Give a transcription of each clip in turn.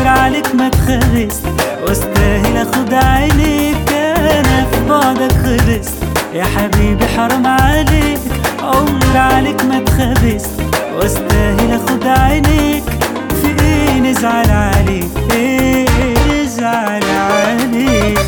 عليك ما اتخبست واستاهل اخد عينيك انا في بعدك خلصت يا حبيبي حرام عليك عمر عليك ما اتخبست واستاهل اخد عينيك في ايه نزعل عليك ايه نزعل عليك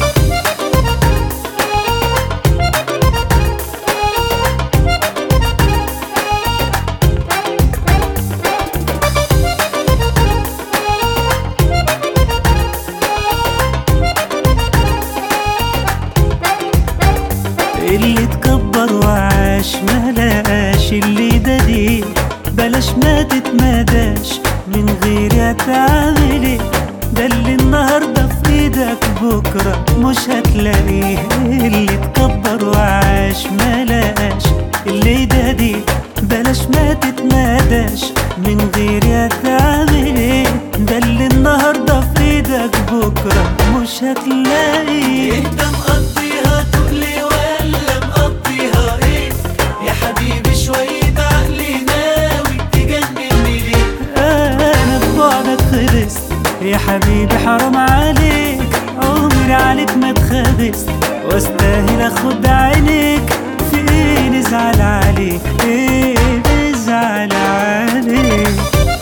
اللي اتكبر وعاش ما لقاش اللي دليل بلاش ما تتمداش من غير هتعمل ايه ده اللي النهارده في ايدك بكره مش هتلاقيه اللي اتكبر وعاش ما لقاش اللي دليل بلاش ما تتمداش من غير هتعمل ايه ده اللي النهارده في ايدك بكره مش هتلاقيه انت مقضيها تقلي ولا مقضيها ايه يا حبيبي شوية عقلي ناوي تجنني ليه انا ببعدك خلصت يا حبيبي حرام عليك عمري عليك ما اتخبست واستاهل اخد عينيك في ايه نزعل عليك ايه نزعل عليك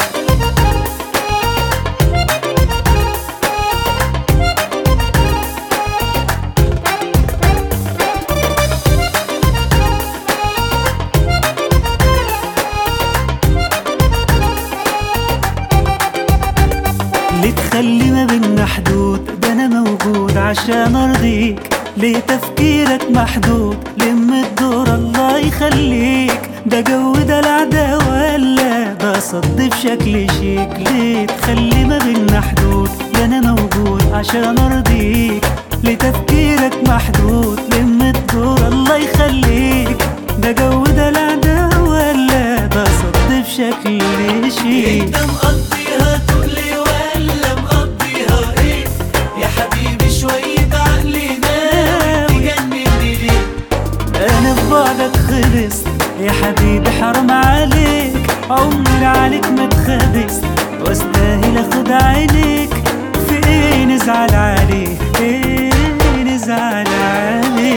ليه تخلي ما بينا حدود ده انا موجود عشان ارضيك ليه تفكيرك محدود لم الدور الله يخليك ده جو ده العدا ولا ده صد بشكل شيك ليه تخلي ما بينا حدود ده انا موجود عشان ارضيك ليه تفكيرك محدود لم الدور الله يخليك ده جو ده العدا ولا ده صد بشكل شيك انت مقضيها تقلي ولا مقضيها ايه يا حبيبي شوية عقلي ناوي تجنني ليه انا في بعدك خلصت يا حبيبي حرام عليك عمري عليك ما اتخبست واستاهل اخد عينيك في ايه نزعل عليه ايه نزعل عليه